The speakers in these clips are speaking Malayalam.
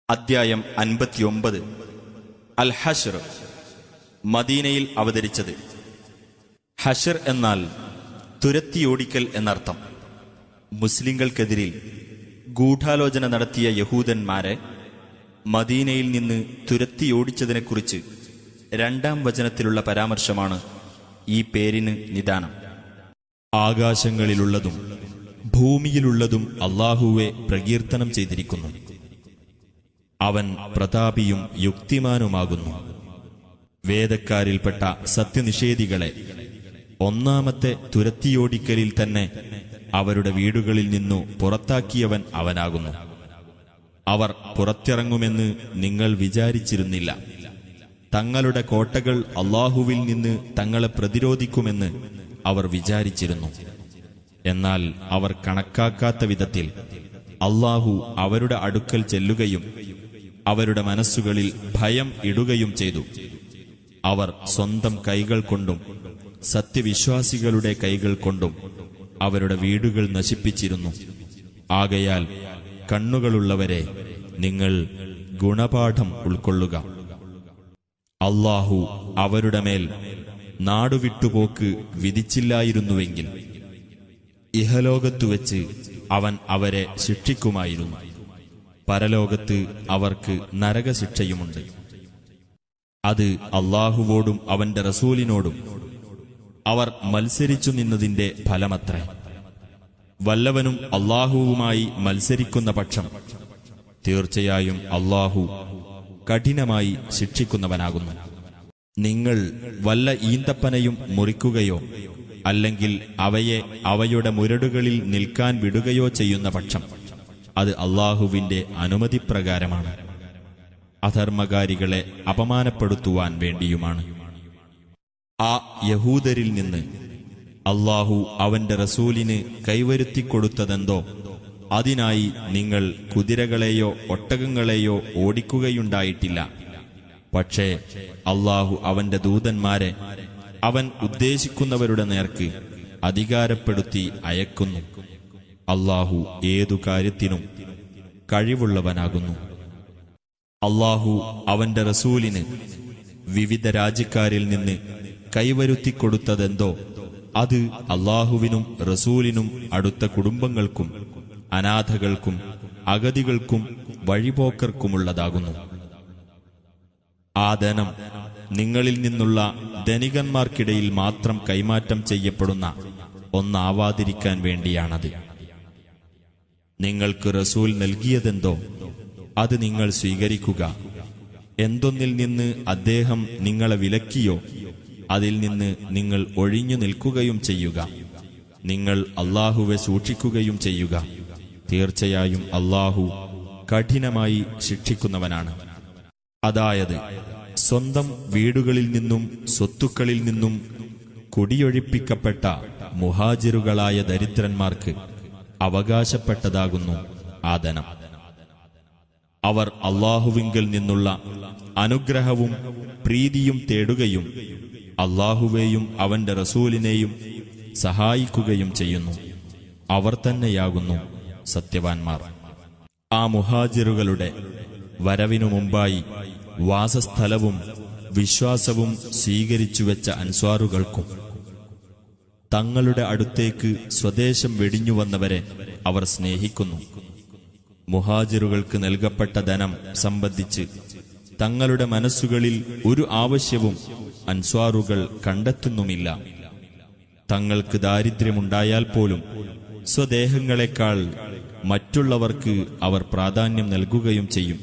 അദ്ധ്യായം അൻപത്തിയൊമ്പത് അൽ ഹഷർ മദീനയിൽ അവതരിച്ചത് ഹഷർ എന്നാൽ തുരത്തിയോടിക്കൽ എന്നർത്ഥം മുസ്ലിങ്ങൾക്കെതിരിൽ ഗൂഢാലോചന നടത്തിയ യഹൂദന്മാരെ മദീനയിൽ നിന്ന് തുരത്തിയോടിച്ചതിനെക്കുറിച്ച് രണ്ടാം വചനത്തിലുള്ള പരാമർശമാണ് ഈ പേരിന് നിദാനം ആകാശങ്ങളിലുള്ളതും ഭൂമിയിലുള്ളതും അള്ളാഹുവെ പ്രകീർത്തനം ചെയ്തിരിക്കുന്നു അവൻ പ്രതാപിയും യുക്തിമാനുമാകുന്നു വേദക്കാരിൽപ്പെട്ട സത്യനിഷേധികളെ ഒന്നാമത്തെ തുരത്തിയോടിക്കലിൽ തന്നെ അവരുടെ വീടുകളിൽ നിന്നു പുറത്താക്കിയവൻ അവനാകുന്നു അവർ പുറത്തിറങ്ങുമെന്ന് നിങ്ങൾ വിചാരിച്ചിരുന്നില്ല തങ്ങളുടെ കോട്ടകൾ അള്ളാഹുവിൽ നിന്ന് തങ്ങളെ പ്രതിരോധിക്കുമെന്ന് അവർ വിചാരിച്ചിരുന്നു എന്നാൽ അവർ കണക്കാക്കാത്ത വിധത്തിൽ അള്ളാഹു അവരുടെ അടുക്കൽ ചെല്ലുകയും അവരുടെ മനസ്സുകളിൽ ഭയം ഇടുകയും ചെയ്തു അവർ സ്വന്തം കൈകൾ കൊണ്ടും സത്യവിശ്വാസികളുടെ കൈകൾ കൊണ്ടും അവരുടെ വീടുകൾ നശിപ്പിച്ചിരുന്നു ആകയാൽ കണ്ണുകളുള്ളവരെ നിങ്ങൾ ഗുണപാഠം ഉൾക്കൊള്ളുക അള്ളാഹു അവരുടെ മേൽ നാടുവിട്ടുപോക്ക് വിധിച്ചില്ലായിരുന്നുവെങ്കിൽ ഇഹലോകത്തു വെച്ച് അവൻ അവരെ ശിക്ഷിക്കുമായിരുന്നു പരലോകത്ത് അവർക്ക് നരകശിക്ഷയുമുണ്ട് അത് അള്ളാഹുവോടും അവന്റെ റസൂലിനോടും അവർ മത്സരിച്ചു നിന്നതിന്റെ ഫലമത്രേ വല്ലവനും അള്ളാഹുവുമായി മത്സരിക്കുന്ന പക്ഷം തീർച്ചയായും അള്ളാഹു കഠിനമായി ശിക്ഷിക്കുന്നവനാകുന്നു നിങ്ങൾ വല്ല ഈന്തപ്പനയും മുറിക്കുകയോ അല്ലെങ്കിൽ അവയെ അവയുടെ മുരടുകളിൽ നിൽക്കാൻ വിടുകയോ ചെയ്യുന്ന പക്ഷം അത് അള്ളാഹുവിന്റെ അനുമതിപ്രകാരമാണ് അധർമ്മകാരികളെ അപമാനപ്പെടുത്തുവാൻ വേണ്ടിയുമാണ് ആ യഹൂദരിൽ നിന്ന് അള്ളാഹു അവന്റെ റസൂലിന് കൈവരുത്തിക്കൊടുത്തതെന്തോ അതിനായി നിങ്ങൾ കുതിരകളെയോ ഒട്ടകങ്ങളെയോ ഓടിക്കുകയുണ്ടായിട്ടില്ല പക്ഷേ അള്ളാഹു അവന്റെ ദൂതന്മാരെ അവൻ ഉദ്ദേശിക്കുന്നവരുടെ നേർക്ക് അധികാരപ്പെടുത്തി അയക്കുന്നു അള്ളാഹു ഏതു കാര്യത്തിനും കഴിവുള്ളവനാകുന്നു അള്ളാഹു അവന്റെ റസൂലിന് വിവിധ രാജ്യക്കാരിൽ നിന്ന് കൈവരുത്തിക്കൊടുത്തതെന്തോ അത് അള്ളാഹുവിനും റസൂലിനും അടുത്ത കുടുംബങ്ങൾക്കും അനാഥകൾക്കും അഗതികൾക്കും വഴിപോക്കർക്കുമുള്ളതാകുന്നു ആ ധനം നിങ്ങളിൽ നിന്നുള്ള ധനികന്മാർക്കിടയിൽ മാത്രം കൈമാറ്റം ചെയ്യപ്പെടുന്ന ഒന്നാവാതിരിക്കാൻ വേണ്ടിയാണത് നിങ്ങൾക്ക് റസൂൽ നൽകിയതെന്തോ അത് നിങ്ങൾ സ്വീകരിക്കുക എന്തൊന്നിൽ നിന്ന് അദ്ദേഹം നിങ്ങളെ വിലക്കിയോ അതിൽ നിന്ന് നിങ്ങൾ ഒഴിഞ്ഞു നിൽക്കുകയും ചെയ്യുക നിങ്ങൾ അള്ളാഹുവെ സൂക്ഷിക്കുകയും ചെയ്യുക തീർച്ചയായും അള്ളാഹു കഠിനമായി ശിക്ഷിക്കുന്നവനാണ് അതായത് സ്വന്തം വീടുകളിൽ നിന്നും സ്വത്തുക്കളിൽ നിന്നും കുടിയൊഴിപ്പിക്കപ്പെട്ട മുഹാജിറുകളായ ദരിദ്രന്മാർക്ക് അവകാശപ്പെട്ടതാകുന്നു ആ ധനം അവർ അള്ളാഹുവിങ്കിൽ നിന്നുള്ള അനുഗ്രഹവും പ്രീതിയും തേടുകയും അള്ളാഹുവേയും അവന്റെ റസൂലിനെയും സഹായിക്കുകയും ചെയ്യുന്നു അവർ തന്നെയാകുന്നു സത്യവാൻമാർ ആ മുഹാജിറുകളുടെ വരവിനു മുമ്പായി വാസസ്ഥലവും വിശ്വാസവും സ്വീകരിച്ചുവെച്ച അൻസ്വാറുകൾക്കും തങ്ങളുടെ അടുത്തേക്ക് സ്വദേശം വെടിഞ്ഞുവന്നവരെ അവർ സ്നേഹിക്കുന്നു മുഹാജിറുകൾക്ക് നൽകപ്പെട്ട ധനം സംബന്ധിച്ച് തങ്ങളുടെ മനസ്സുകളിൽ ഒരു ആവശ്യവും അൻസ്വാറുകൾ കണ്ടെത്തുന്നുമില്ല തങ്ങൾക്ക് ദാരിദ്ര്യമുണ്ടായാൽ പോലും സ്വദേഹങ്ങളെക്കാൾ മറ്റുള്ളവർക്ക് അവർ പ്രാധാന്യം നൽകുകയും ചെയ്യും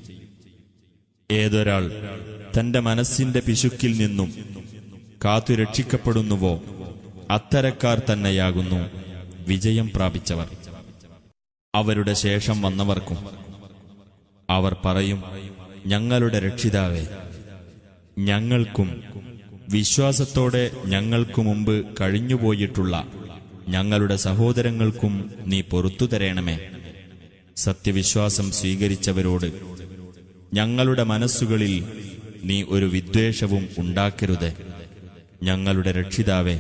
ഏതൊരാൾ തന്റെ മനസ്സിന്റെ പിശുക്കിൽ നിന്നും കാത്തുരക്ഷിക്കപ്പെടുന്നുവോ അത്തരക്കാർ തന്നെയാകുന്നു വിജയം പ്രാപിച്ചവർ അവരുടെ ശേഷം വന്നവർക്കും അവർ പറയും ഞങ്ങളുടെ രക്ഷിതാവേ ഞങ്ങൾക്കും വിശ്വാസത്തോടെ ഞങ്ങൾക്കു മുമ്പ് കഴിഞ്ഞുപോയിട്ടുള്ള ഞങ്ങളുടെ സഹോദരങ്ങൾക്കും നീ പൊറത്തു തരേണമേ സത്യവിശ്വാസം സ്വീകരിച്ചവരോട് ഞങ്ങളുടെ മനസ്സുകളിൽ നീ ഒരു വിദ്വേഷവും ഉണ്ടാക്കരുത് ഞങ്ങളുടെ രക്ഷിതാവേ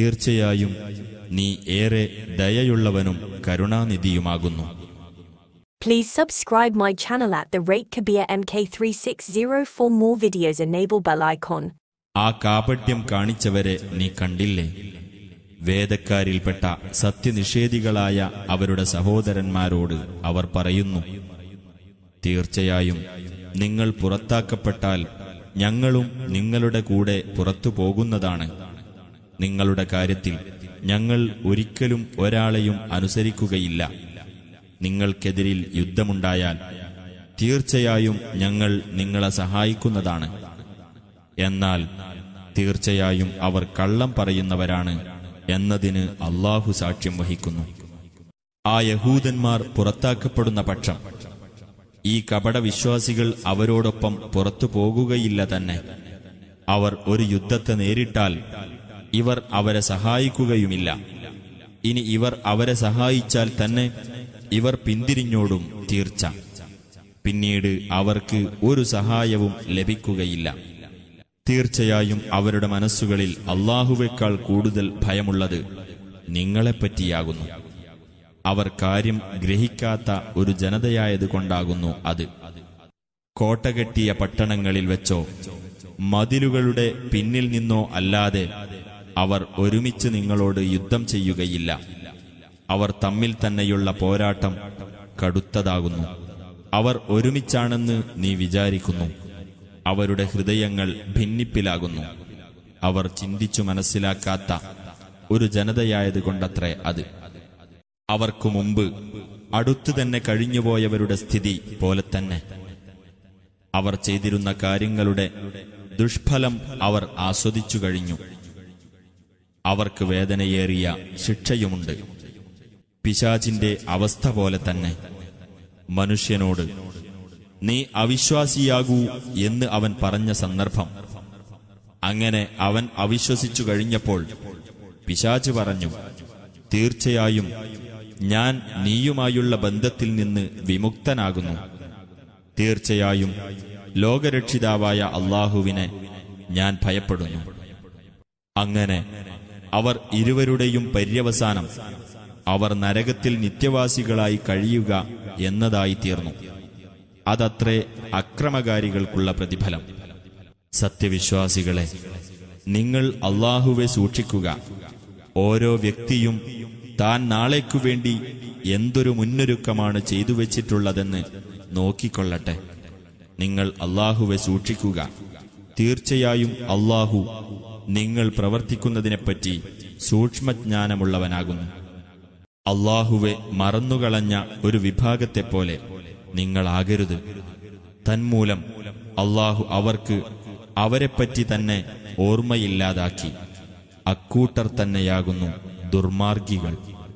തീർച്ചയായും നീ ഏറെ ദയയുള്ളവനും കരുണാനിധിയുമാകുന്നു Please subscribe my channel at the rate Kabir MK360 for more videos. Enable bell icon. ആ കാപട്യം കാണിച്ചവരെ നീ കണ്ടില്ലേ വേദക്കാരിൽപ്പെട്ട സത്യനിഷേധികളായ അവരുടെ സഹോദരന്മാരോട് അവർ പറയുന്നു തീർച്ചയായും നിങ്ങൾ പുറത്താക്കപ്പെട്ടാൽ ഞങ്ങളും നിങ്ങളുടെ കൂടെ പുറത്തു പോകുന്നതാണ് നിങ്ങളുടെ കാര്യത്തിൽ ഞങ്ങൾ ഒരിക്കലും ഒരാളെയും അനുസരിക്കുകയില്ല നിങ്ങൾക്കെതിരിൽ യുദ്ധമുണ്ടായാൽ തീർച്ചയായും ഞങ്ങൾ നിങ്ങളെ സഹായിക്കുന്നതാണ് എന്നാൽ തീർച്ചയായും അവർ കള്ളം പറയുന്നവരാണ് എന്നതിന് അള്ളാഹു സാക്ഷ്യം വഹിക്കുന്നു ആ യഹൂദന്മാർ പുറത്താക്കപ്പെടുന്ന പക്ഷം ഈ കപടവിശ്വാസികൾ അവരോടൊപ്പം പുറത്തു പോകുകയില്ല തന്നെ അവർ ഒരു യുദ്ധത്തെ നേരിട്ടാൽ ഇവർ അവരെ സഹായിക്കുകയുമില്ല ഇനി ഇവർ അവരെ സഹായിച്ചാൽ തന്നെ ഇവർ പിന്തിരിഞ്ഞോടും തീർച്ച പിന്നീട് അവർക്ക് ഒരു സഹായവും ലഭിക്കുകയില്ല തീർച്ചയായും അവരുടെ മനസ്സുകളിൽ അള്ളാഹുവേക്കാൾ കൂടുതൽ ഭയമുള്ളത് നിങ്ങളെപ്പറ്റിയാകുന്നു അവർ കാര്യം ഗ്രഹിക്കാത്ത ഒരു ജനതയായതുകൊണ്ടാകുന്നു അത് കോട്ടകെട്ടിയ പട്ടണങ്ങളിൽ വെച്ചോ മതിലുകളുടെ പിന്നിൽ നിന്നോ അല്ലാതെ അവർ ഒരുമിച്ച് നിങ്ങളോട് യുദ്ധം ചെയ്യുകയില്ല അവർ തമ്മിൽ തന്നെയുള്ള പോരാട്ടം കടുത്തതാകുന്നു അവർ ഒരുമിച്ചാണെന്ന് നീ വിചാരിക്കുന്നു അവരുടെ ഹൃദയങ്ങൾ ഭിന്നിപ്പിലാകുന്നു അവർ ചിന്തിച്ചു മനസ്സിലാക്കാത്ത ഒരു ജനതയായതുകൊണ്ടത്രേ അത് അവർക്കു മുമ്പ് അടുത്തു തന്നെ കഴിഞ്ഞുപോയവരുടെ സ്ഥിതി പോലെ തന്നെ അവർ ചെയ്തിരുന്ന കാര്യങ്ങളുടെ ദുഷ്ഫലം അവർ ആസ്വദിച്ചു കഴിഞ്ഞു അവർക്ക് വേദനയേറിയ ശിക്ഷയുമുണ്ട് പിശാചിന്റെ അവസ്ഥ പോലെ തന്നെ മനുഷ്യനോട് നീ അവിശ്വാസിയാകൂ എന്ന് അവൻ പറഞ്ഞ സന്ദർഭം അങ്ങനെ അവൻ അവിശ്വസിച്ചു കഴിഞ്ഞപ്പോൾ പിശാച് പറഞ്ഞു തീർച്ചയായും ഞാൻ നീയുമായുള്ള ബന്ധത്തിൽ നിന്ന് വിമുക്തനാകുന്നു തീർച്ചയായും ലോകരക്ഷിതാവായ അള്ളാഹുവിനെ ഞാൻ ഭയപ്പെടുന്നു അങ്ങനെ അവർ ഇരുവരുടെയും പര്യവസാനം അവർ നരകത്തിൽ നിത്യവാസികളായി കഴിയുക എന്നതായി തീർന്നു അതത്രേ അക്രമകാരികൾക്കുള്ള പ്രതിഫലം സത്യവിശ്വാസികളെ നിങ്ങൾ അള്ളാഹുവെ സൂക്ഷിക്കുക ഓരോ വ്യക്തിയും താൻ നാളേക്കു വേണ്ടി എന്തൊരു മുന്നൊരുക്കമാണ് ചെയ്തു വച്ചിട്ടുള്ളതെന്ന് നോക്കിക്കൊള്ളട്ടെ നിങ്ങൾ അള്ളാഹുവെ സൂക്ഷിക്കുക തീർച്ചയായും അള്ളാഹു നിങ്ങൾ പ്രവർത്തിക്കുന്നതിനെപ്പറ്റി സൂക്ഷ്മജ്ഞാനമുള്ളവനാകുന്നു അള്ളാഹുവെ മറന്നുകളഞ്ഞ ഒരു വിഭാഗത്തെപ്പോലെ നിങ്ങളാകരുത് തന്മൂലം അള്ളാഹു അവർക്ക് അവരെപ്പറ്റി തന്നെ ഓർമ്മയില്ലാതാക്കി അക്കൂട്ടർ തന്നെയാകുന്നു ദുർമാർഗികൾ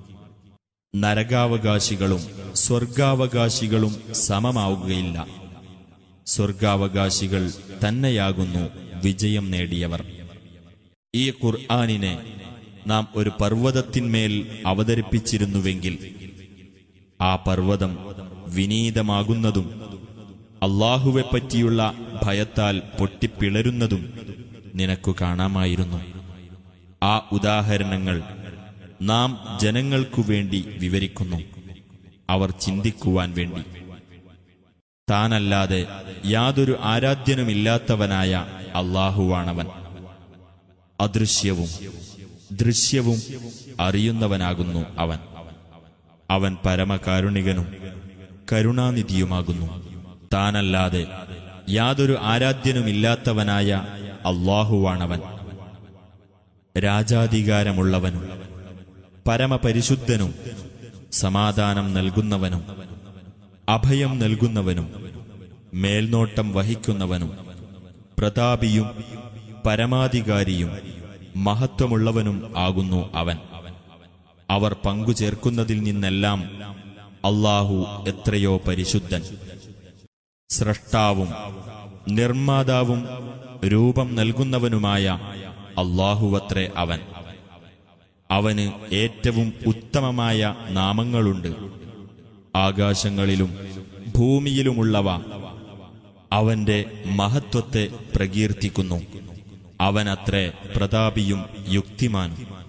നരകാവകാശികളും സ്വർഗാവകാശികളും സമമാവുകയില്ല സ്വർഗാവകാശികൾ തന്നെയാകുന്നു വിജയം നേടിയവർ ഈ ഖുർആാനിനെ നാം ഒരു പർവ്വതത്തിന്മേൽ അവതരിപ്പിച്ചിരുന്നുവെങ്കിൽ ആ പർവ്വതം വിനീതമാകുന്നതും അള്ളാഹുവെപ്പറ്റിയുള്ള ഭയത്താൽ പൊട്ടിപ്പിളരുന്നതും നിനക്കു കാണാമായിരുന്നു ആ ഉദാഹരണങ്ങൾ നാം ജനങ്ങൾക്കു വേണ്ടി വിവരിക്കുന്നു അവർ ചിന്തിക്കുവാൻ വേണ്ടി താനല്ലാതെ യാതൊരു ആരാധ്യനുമില്ലാത്തവനായ അള്ളാഹുവാണവൻ അദൃശ്യവും ദൃശ്യവും അറിയുന്നവനാകുന്നു അവൻ അവൻ പരമകാരുണികനും കരുണാനിധിയുമാകുന്നു താനല്ലാതെ യാതൊരു ആരാധ്യനുമില്ലാത്തവനായ അള്ളാഹുവാണവൻ രാജാധികാരമുള്ളവനും പരമപരിശുദ്ധനും സമാധാനം നൽകുന്നവനും അഭയം നൽകുന്നവനും മേൽനോട്ടം വഹിക്കുന്നവനും പ്രതാപിയും പരമാധികാരിയും മഹത്വമുള്ളവനും ആകുന്നു അവൻ അവർ പങ്കുചേർക്കുന്നതിൽ നിന്നെല്ലാം അള്ളാഹു എത്രയോ പരിശുദ്ധൻ സ്രഷ്ടാവും നിർമ്മാതാവും രൂപം നൽകുന്നവനുമായ അള്ളാഹുവത്രേ അവൻ അവന് ഏറ്റവും ഉത്തമമായ നാമങ്ങളുണ്ട് ആകാശങ്ങളിലും ഭൂമിയിലുമുള്ളവ അവന്റെ മഹത്വത്തെ പ്രകീർത്തിക്കുന്നു അവനത്രേ പ്രതാപിയും യുക്തിമാനും